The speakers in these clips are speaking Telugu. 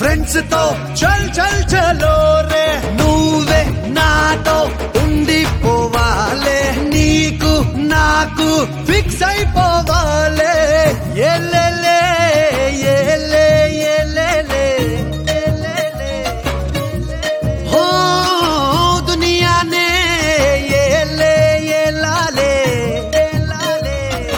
ఫ్రెండ్స్ తో చల్ చల్ చలో రే నువ్వే నాతో ఉండిపోవాలే నీకు నాకు ఫిక్స్ అయిపోవాలే ఎల్లెలే ఎల్లే ఎల్లెలే ఎల్లెలే हो दुनिया ने ये ले ये लाले ये लाले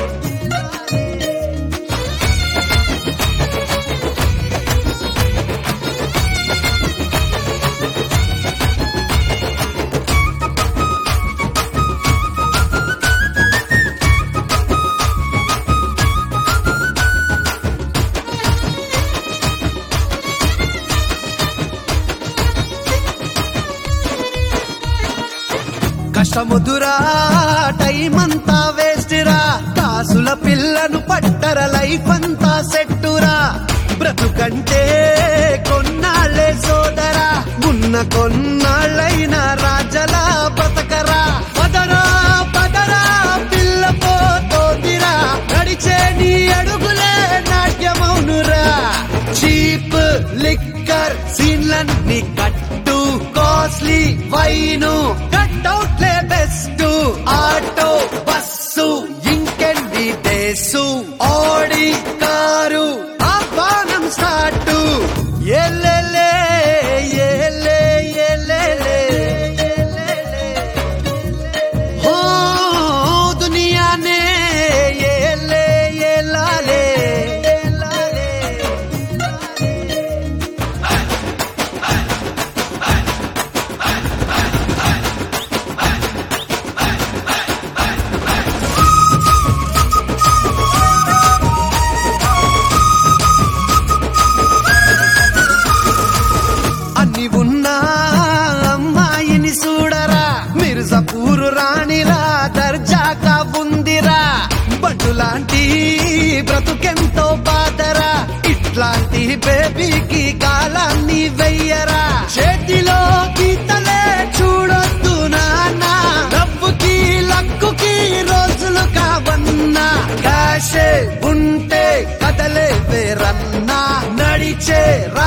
కష్టముదురా టైం అంతా వేస్ట్ రా కాసుల పిల్లను పట్టర లైఫ్ అంతా సెట్టురా బ్రతుకంటే కొన్నాళ్ళే సోదరా ఉన్న కొన్నాళ్ళైన రాజలా బతకరా పదరా పదరా పిల్ల పోతోందిరా నడిచే నీ అడుగులే నాట్యమౌనురా చీప్ లిక్కర్ సీన్లన్నీ కట్టు కాస్ట్లీ వైను కట్అవుట్లే బెస్ట్ ఆటో బస్సు ఇంకెండి దేశు ఆడి కారు ఆహ్వానం స్టార్టు ఎల్లెలే ఎల్లే ఎల్లెలే ఎల్లెలే हो दुनिया ने ये ले ये लाले ये लाले అన్ని ఉన్నా అమ్మాయిని చూడరా మిర్జాపూరు రాణిరా దర్జాగా ఉందిరా బండు లాంటి బ్రతుకెంతో బాధరా ఇట్లాంటి బేబీకి కాలాన్ని వెయ్యరా చేతిలో గీతలే చూడొద్దు నాన్న డబ్బుకి లక్కుకి రోజులు కావన్నా కాశే ఉంటే కదలే వేరన్నా నడిచే రా